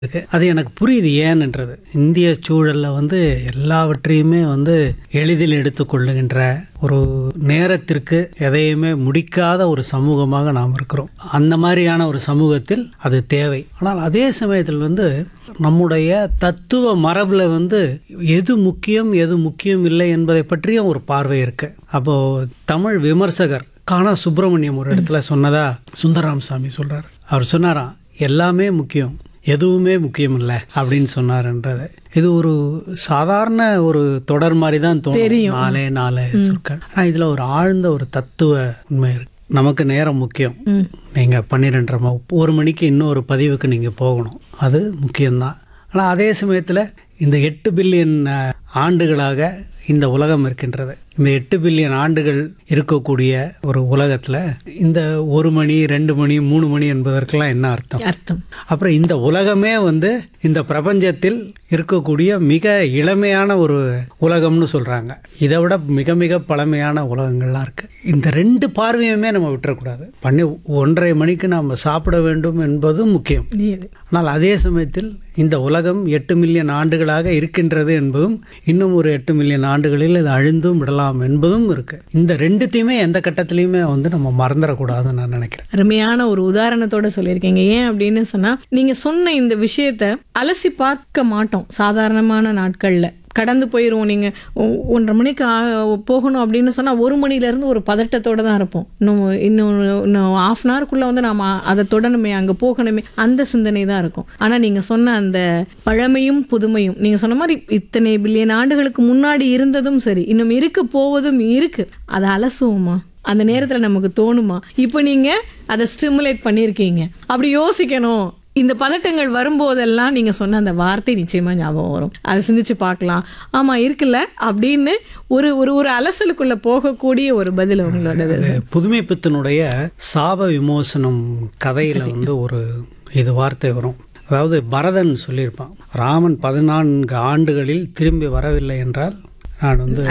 இருக்கு அது எனக்கு புரியுது ஏன்ன்றது இந்திய சூழல்ல வந்து எல்லாவற்றையுமே வந்து எளிதில் எடுத்துக்கொள்ளுகின்ற ஒரு நேரத்திற்கு எதையுமே முடிக்காத ஒரு சமூகமாக நாம் இருக்கிறோம் அந்த மாதிரியான ஒரு சமூகத்தில் அது தேவை ஆனால் அதே சமயத்தில் வந்து நம்முடைய தத்துவ மரபில் வந்து எது முக்கியம் எது முக்கியம் இல்லை என்பதை பற்றியும் ஒரு பார்வை இருக்கு அப்போ தமிழ் விமர்சகர் காணா சுப்பிரமணியம் ஒரு இடத்துல சொன்னதா சுந்தரராம் சாமி சொல்றாரு அவர் சொன்னாராம் எல்லாமே முக்கியம் எதுவுமே முக்கியம் இல்லை அப்படின்னு சொன்னாருன்றது இது ஒரு சாதாரண ஒரு தொடர் மாதிரி தான் தோணும் நாலே நாலு சொற்கள் ஆனால் இதில் ஒரு ஆழ்ந்த ஒரு தத்துவ உண்மை இருக்கு நமக்கு நேரம் முக்கியம் ம். நீங்கள் பன்னிரெண்டரை ம- ஒரு மணிக்கு இன்னொரு பதிவுக்கு நீங்கள் போகணும் அது முக்கியம்தான் ஆனால் அதே சமயத்தில் இந்த எட்டு பில்லியன் அஹ், ஆண்டுகளாக இந்த உலகம் இருக்கின்றது இந்த எட்டு பில்லியன் ஆண்டுகள் இருக்கக்கூடிய ஒரு உலகத்தில் இந்த ஒரு மணி ரெண்டு மணி மூணு மணி என்பதற்கெல்லாம் என்ன அர்த்தம் அர்த்தம் அப்புறம் இந்த உலகமே வந்து இந்த பிரபஞ்சத்தில் இருக்கக்கூடிய மிக இளமையான ஒரு உலகம்னு சொல்கிறாங்க இதை விட மிக மிக பழமையான உலகங்கள்லாம் இருக்குது இந்த ரெண்டு பார்வையுமே நம்ம விட்டுறக்கூடாது பண்ணி ஒன்றரை மணிக்கு நாம் சாப்பிட வேண்டும் என்பதும் முக்கியம் நீ- ஆனால் அதே சமயத்தில் இந்த உலகம் எட்டு மில்லியன் ஆண்டுகளாக இருக்கின்றது என்பதும் இன்னும் ஒரு எட்டு மில்லியன் ஆண்டுகளில் இது அழிந்தும் விடலாம் என்பதும் இருக்கு இந்த ரெண்டுத்தையுமே எந்த கட்டத்திலையுமே வந்து நம்ம மறந்துடக்கூடாதுன்னு நான் நினைக்கிறேன் அருமையான ஒரு உதாரணத்தோட சொல்லியிருக்கீங்க ஏன் அப்படின்னு சொன்னா நீங்க சொன்ன இந்த விஷயத்த அலசி பார்க்க மாட்டோம் சாதாரணமான நாட்கள்ல கடந்து போயிடுவோம் நீங்க ஒ- ஒன்றரை மணிக்கு ஆ- போகணும் அப்படின்னு சொன்னா ஒரு மணில இருந்து ஒரு பதட்டத்தோட தான் இருப்போம் இன்னும் இன்னும் இன்னும் ஆஃப் அன் ஹவருக்குள்ள வந்து நாம அதை தொடணுமே அங்க போகணுமே அந்த சிந்தனை தான் இருக்கும் ஆனா நீங்க சொன்ன அந்த பழமையும் புதுமையும் நீங்க சொன்ன மாதிரி இத்தனை பில்லியன் ஆண்டுகளுக்கு முன்னாடி இருந்ததும் சரி இன்னும் இருக்க போவதும் இருக்கு அதை அலசுவோமா அந்த நேரத்துல நமக்கு தோணுமா இப்போ நீங்க அதை ஸ்டிமுலேட் பண்ணியிருக்கீங்க அப்படி யோசிக்கணும் இந்த பதட்டங்கள் வரும்போதெல்லாம் நீங்க சொன்ன அந்த வார்த்தை நிச்சயமா ஞாபகம் வரும் அதை சிந்திச்சு பார்க்கலாம் ஆமா இருக்குல்ல அப்படின்னு ஒரு ஒரு ஒரு அலசலுக்குள்ள போகக்கூடிய ஒரு பதில் உங்களோடது இது புதுமை பித்தனுடைய சாப விமோசனம் கதையில வந்து ஒரு இது வார்த்தை வரும் அதாவது பரதன் சொல்லியிருப்பான் ராமன் பதினான்கு ஆண்டுகளில் திரும்பி வரவில்லை என்றால் நான் வந்து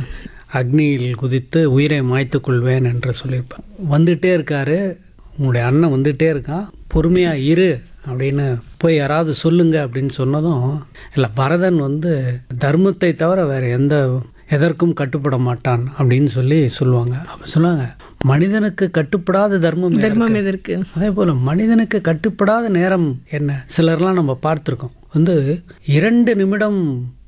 அக்னியில் குதித்து உயிரை மாய்த்துக் கொள்வேன் என்று சொல்லியிருப்பேன் வந்துட்டே இருக்காரு உங்களுடைய அண்ணன் வந்துட்டே இருக்கான் பொறுமையா இரு அப்படின்னு போய் யாராவது சொல்லுங்க அப்படின்னு சொன்னதும் இல்லை பரதன் வந்து தர்மத்தை தவிர வேற எந்த எதற்கும் கட்டுப்பட மாட்டான் அப்படின்னு சொல்லி சொல்லுவாங்க அப்போ சொல்லுவாங்க மனிதனுக்கு கட்டுப்படாத தர்மம் எதற்கு? தர்மம் எதற்கு அதே போல் மனிதனுக்கு கட்டுப்படாத நேரம் என்ன சிலர்லாம் நம்ம பார்த்துருக்கோம் வந்து இரண்டு நிமிடம்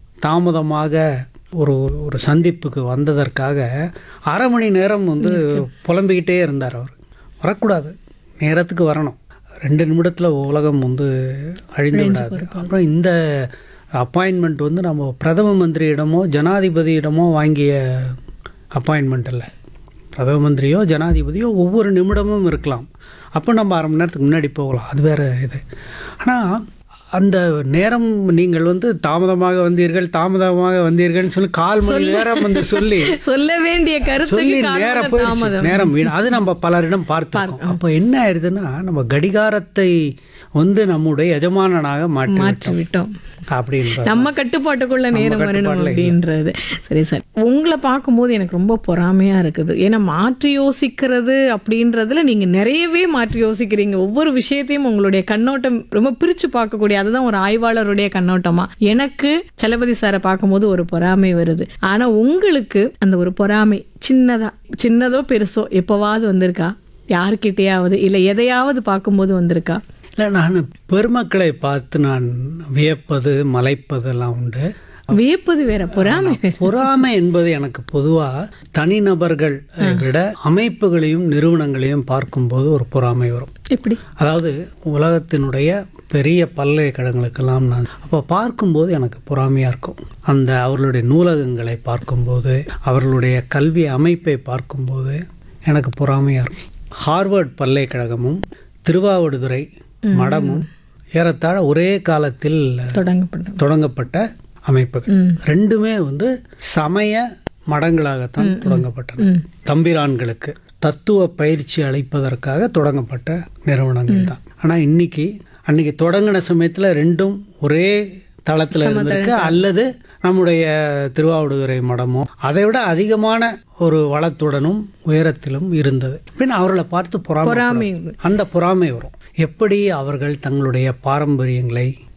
தாமதமாக ஒரு ஒரு சந்திப்புக்கு வந்ததற்காக அரை மணி நேரம் வந்து புலம்பிக்கிட்டே இருந்தார் அவர் வரக்கூடாது நேரத்துக்கு வரணும் ரெண்டு நிமிடத்தில் உலகம் வந்து அழிந்து விடாது அப்புறம் இந்த அப்பாயின்மெண்ட் வந்து நம்ம பிரதம மந்திரியிடமோ ஜனாதிபதியிடமோ வாங்கிய அப்பாயின்மெண்ட் இல்லை பிரதம மந்திரியோ ஜனாதிபதியோ ஒவ்வொரு நிமிடமும் இருக்கலாம் அப்போ நம்ம அரை மணி நேரத்துக்கு முன்னாடி போகலாம் அது வேற இது ஆனால் அந்த நேரம் நீங்கள் வந்து தாமதமாக வந்தீர்கள் தாமதமாக வந்தீர்கள்னு சொல்லி கால் மணி நேரம் வந்து சொல்லி சொல்ல வேண்டிய சொல்லி கருத்துக்கு நேரம் காரணம் போயிடுச்சு தாமதம் நேரம் வீண் அது நம்ம பலரிடம் பார்த்தோம் அப்போ என்ன ஆயிடுதுன்னா நம்ம கடிகாரத்தை வந்து நம்முடைய எஜமானனாக மாற்றி மாற்றி விட்டோம் அப்படின்றது நம்ம கட்டுப்பாட்டுக்குள்ள நேரம் வரணும் அப்படின்றது சரி சார் உங்களை பார்க்கும்போது எனக்கு ரொம்ப பொறாமையா இருக்குது ஏன்னா மாற்றி யோசிக்கிறது அப்படின்றதுல நீங்க நிறையவே மாற்றி யோசிக்கிறீங்க ஒவ்வொரு விஷயத்தையும் உங்களுடைய கண்ணோட்டம் ரொம்ப பிரிச்சு பார்க்கக்கூடிய அதுதான் ஒரு ஆய்வாளருடைய கண்ணோட்டமா எனக்கு சலபதி சாரை பார்க்கும்போது ஒரு பொறாமை வருது ஆனா உங்களுக்கு அந்த ஒரு பொறாமை சின்னதா சின்னதோ பெருசோ எப்பவாவது வந்திருக்கா யாருக்கிட்டையாவது இல்லை எதையாவது பார்க்கும்போது வந்திருக்கா இல்லை நான் பெருமக்களை பார்த்து நான் வியப்பது மலைப்பதெல்லாம் உண்டு வியப்பது வேற பொறாமை வேற பொறாமை என்பது எனக்கு பொதுவாக தனிநபர்கள் விட அமைப்புகளையும் நிறுவனங்களையும் பார்க்கும்போது ஒரு பொறாமை வரும் எப்படி அதாவது உலகத்தினுடைய பெரிய பல்கலைக்கழகங்களுக்கெல்லாம் நான் அப்போ பார்க்கும்போது எனக்கு பொறாமையாக இருக்கும் அந்த அவர்களுடைய நூலகங்களை பார்க்கும்போது அவர்களுடைய கல்வி அமைப்பை பார்க்கும்போது எனக்கு பொறாமையாக இருக்கும் ஹார்வர்ட் பல்கலைக்கழகமும் திருவாவடுதுறை மடமும் ஏறத்தாழ ஒரே காலத்தில் தொடங்கப்படும் தொடங்கப்பட்ட அமைப்புகள் ம் ரெண்டுமே வந்து சமய மடங்களாகத்தான் தொடங்கப்பட்டன ம். தம்பிரான்களுக்கு தத்துவ பயிற்சி அளிப்பதற்காக தொடங்கப்பட்ட நிறுவனங்கள் தான் ஆனால் இன்னைக்கு அன்னைக்கு தொடங்கின சமயத்தில் ரெண்டும் ஒரே தளத்தில் இருந்திருக்கு அல்லது நம்முடைய திருவாவடுதுறை மடமோ அதை விட அதிகமான ஒரு வளத்துடனும் உயரத்திலும் இருந்தது அப்படின்னு அவர்களை பார்த்து பொறாமை பொறாமை அந்த பொறாமை வரும் எப்படி அவர்கள் தங்களுடைய பாரம்பரியங்களை